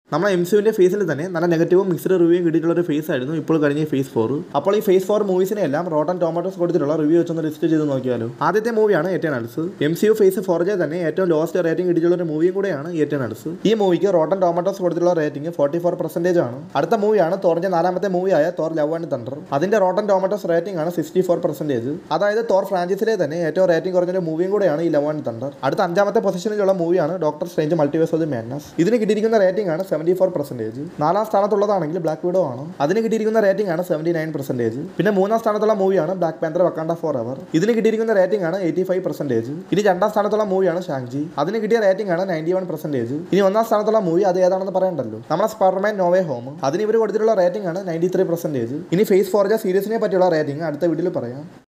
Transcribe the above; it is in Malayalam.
നമ്മൾ എം സിയുവിൻ്റെ ഫേസിൽ തന്നെ നല്ല നെഗറ്റീവും മിക്സ്ഡ് റിവ്യൂയും കിട്ടിയിട്ടുള്ള ഒരു ഫേസ് ആയിരുന്നു ഇപ്പോൾ കഴിഞ്ഞ ഫേസ് ഫോർ അപ്പോൾ ഈ ഫേസ് ഫോർ മൂവീസിനെ എല്ലാം റോട്ടൻ ടോമാറ്റോസ് കൊടുത്തിട്ടുള്ള റിവ്യൂ വെച്ചൊന്ന് ലിസ്റ്റ് ചെയ്ത് നോക്കിയാലോ ആദ്യത്തെ മൂവിയാണ് Eternals M C U phase four ജെ തന്നെ ഏറ്റവും ലോസ്റ്റ് റേറ്റിംഗ് കിട്ടിയിട്ടുള്ള ഒരു മൂവിയും കൂടെയാണ് എറ്റേണൽസ് ഈ മൂവിക്ക് റോട്ടൻ ടോമാറ്റോസ് കൊടുത്തിട്ടുള്ള റേറ്റിംഗ് ഫോർട്ടി ഫോർ പെർസെൻറ്റേജ് ആണ് അടുത്ത മൂവിയാണ് തോറിന്റെ നാലാമത്തെ മൂവിയായ തോർ ലവ് ആൻഡ് തണ്ടർ അതിന്റെ റോട്ടൻ ടോമാറ്റോസ് റേറ്റിംഗ് ആണ് സിക്സ്റ്റി ഫോർ പെർസെൻറ്റേജ് അതായത് തോർ ഫ്രാഞ്ചൈസിലെ തന്നെ ഏറ്റവും റേറ്റിംഗ് കുറഞ്ഞ മൂവിയും കൂടെയാണ് ഈ ലവ് ആൻഡ് തണ്ടർ അടുത്ത അഞ്ചാമത്തെ പൊസിഷനിലുള്ള മൂവിയാണ് Doctor Strange Multiverse of the Madness ഇതിന് കിട്ടിയിരിക്കുന്ന റേറ്റിംഗ് ആണ് സെവൻറ്റി ഫോർ പെർസെൻറ്റേജ് നാലാം സ്ഥാനത്തുള്ളതാണെങ്കിൽ ബ്ലാക്ക് വിഡോ ആണ് അതിന് കിട്ടിയിരിക്കുന്ന റേറ്റിംഗ് ആണ് സെവൻറ്റി നയൻ പെർസെൻറ്റേജ് പിന്നെ മൂന്നാം സ്ഥാനത്തുള്ള മൂവിയാണ് Black Panther Wakanda Forever ഇതിന് കിട്ടിയിരിക്കുന്ന റേറ്റിംഗ് ആണ് എയ്റ്റി ഫൈവ് പെർസെൻറ്റേജ് ഇനി രണ്ടാം സ്ഥാനത്തുള്ള മൂവിയാണ് ഷാങ്ജി അതിന് കിട്ടിയ റേറ്റിംഗ് ആണ് നയൻറ്റി വൺ പെർസെൻറ്റേജ് ഇനി ഒന്നാം സ്ഥാനത്തുള്ള മൂവി അത് ഏതാണെന്ന് പറയണ്ടല്ലോ നമ്മുടെ സ്പൈഡർമാൻ നോവേ ഹോം അതിന് ഇവർ കൊടുത്തിട്ടുള്ള റേറ്റിംഗ് ആണ് നയൻറ്റി ത്രീ പെർസെൻറ്റേജ് ഇനി ഫേസ് ഫോർജ സീരീസിനെ പറ്റിയുള്ള റേറ്റിംഗ് അടുത്ത വീഡിയോയിൽ പറയാം